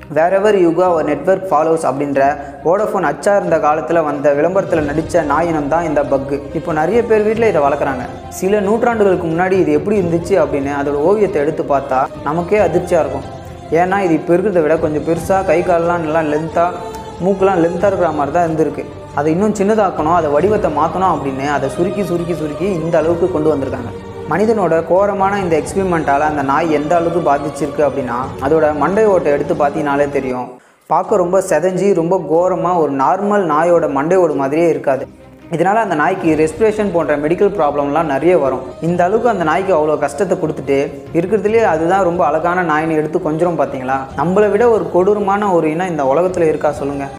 wherever யுகா ஒரு network follows அப்படின்ற Vodafone அச்சா இருந்த காலத்தில் வந்த விளம்பரத்தில் நடித்த நாயினம் தான் இந்த பக்கு இப்போ நிறைய பேர் வீட்டில் இதை வளர்க்குறாங்க சில நூற்றாண்டுகளுக்கு முன்னாடி இது எப்படி இருந்துச்சு அப்படின்னு அதோட ஓவியத்தை எடுத்து பார்த்தா நமக்கே அதிர்ச்சியாக இருக்கும் ஏன்னா இது இப்போ இருக்கிறத விட கொஞ்சம் பெருசாக கை கால்லாம் நல்லா லென்த்தாக மூக்கெலாம் லென்த்தாக இருக்கிற மாதிரி தான் இருந்திருக்கு அதை இன்னும் சின்னதாக்கணும் அதை வடிவத்தை மாற்றணும் அப்படின்னு அதை சுருக்கி சுருக்கி சுருக்கி இந்த அளவுக்கு கொண்டு வந்திருக்காங்க மனிதனோட கோரமான இந்த எக்ஸ்பிரிமெண்ட்டால் அந்த நாய் எந்த அளவுக்கு பாதிச்சிருக்கு அப்படின்னா அதோட மண்டை ஓட்டை எடுத்து பார்த்தீங்கனாலே தெரியும் பார்க்க ரொம்ப செதஞ்சி ரொம்ப கோரமாக ஒரு நார்மல் நாயோட மண்டை ஓடு மாதிரியே இருக்காது இதனால் அந்த நாய்க்கு ரெஸ்பிரேஷன் போன்ற மெடிக்கல் ப்ராப்ளம்லாம் நிறைய வரும் இந்த அளவுக்கு அந்த நாய்க்கு அவ்வளோ கஷ்டத்தை கொடுத்துட்டு இருக்கிறதுலே அதுதான் ரொம்ப அழகான நாயின்னு எடுத்து கொஞ்சம் பார்த்தீங்களா நம்மளை விட ஒரு கொடூரமான ஒரு இனம் இந்த உலகத்தில் இருக்கா சொல்லுங்கள்